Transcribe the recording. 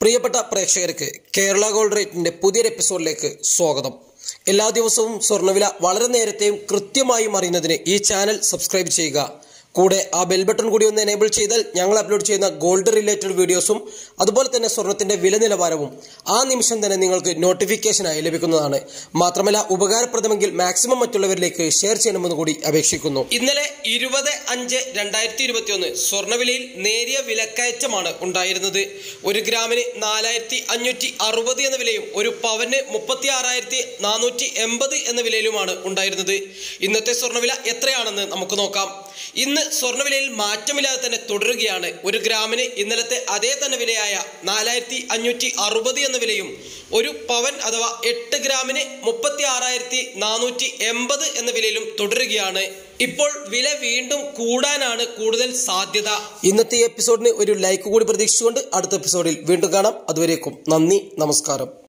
പ്രിയപ്പെട്ട പ്രേക്ഷകർക്ക് കേരള ഗോൾഡ് റേറ്റിന്റെ പുതിയൊരു എപ്പിസോഡിലേക്ക് സ്വാഗതം എല്ലാ ദിവസവും സ്വർണ്ണവില വളരെ നേരത്തെയും കൃത്യമായും അറിയുന്നതിന് ഈ ചാനൽ സബ്സ്ക്രൈബ് ചെയ്യുക കൂടെ ആ ബെൽ ബട്ടൺ കൂടി ഒന്ന് എനേബിൾ ചെയ്താൽ ഞങ്ങൾ അപ്ലോഡ് ചെയ്യുന്ന ഗോൾഡ് റിലേറ്റഡ് വീഡിയോസും അതുപോലെ തന്നെ സ്വർണത്തിന്റെ വില നിലവാരവും ആ നിമിഷം തന്നെ നിങ്ങൾക്ക് നോട്ടിഫിക്കേഷനായി ലഭിക്കുന്നതാണ് മാത്രമല്ല ഉപകാരപ്രദമെങ്കിൽ മാക്സിമം മറ്റുള്ളവരിലേക്ക് ഷെയർ ചെയ്യണമെന്ന് കൂടി അപേക്ഷിക്കുന്നു ഇന്നലെ ഇരുപത് അഞ്ച് രണ്ടായിരത്തി ഇരുപത്തി ഒന്ന് സ്വർണ്ണവിലയിൽ നേരിയ വിലക്കയറ്റമാണ് ഉണ്ടായിരുന്നത് ഒരു ഗ്രാമിന് നാലായിരത്തി അഞ്ഞൂറ്റി അറുപത് എന്ന വിലയും ഒരു പവന് മുപ്പത്തി ആറായിരത്തി നാനൂറ്റി എൺപത് എന്ന വിലയിലുമാണ് ഉണ്ടായിരുന്നത് ഇന്നത്തെ സ്വർണ്ണവില എത്രയാണെന്ന് നമുക്ക് നോക്കാം ഇന്ന് സ്വർണ്ണവിലയിൽ മാറ്റമില്ലാതെ തന്നെ തുടരുകയാണ് ഒരു ഗ്രാമിന് ഇന്നലത്തെ അതേ തന്നെ വിലയായ നാലായിരത്തി അഞ്ഞൂറ്റി അറുപത് എന്ന വിലയും ഒരു പവൻ അഥവാ എട്ട് ഗ്രാമിന് മുപ്പത്തി ആറായിരത്തി നാനൂറ്റി എൺപത് എന്ന വിലയിലും തുടരുകയാണ് ഇപ്പോൾ വില വീണ്ടും കൂടാനാണ് കൂടുതൽ സാധ്യത ഇന്നത്തെ ഈ എപ്പിസോഡിന് ഒരു ലൈക്ക് കൂടി പ്രതീക്ഷിച്ചുകൊണ്ട് അടുത്ത എപ്പിസോഡിൽ വീണ്ടും കാണാം അതുവരേക്കും നന്ദി നമസ്കാരം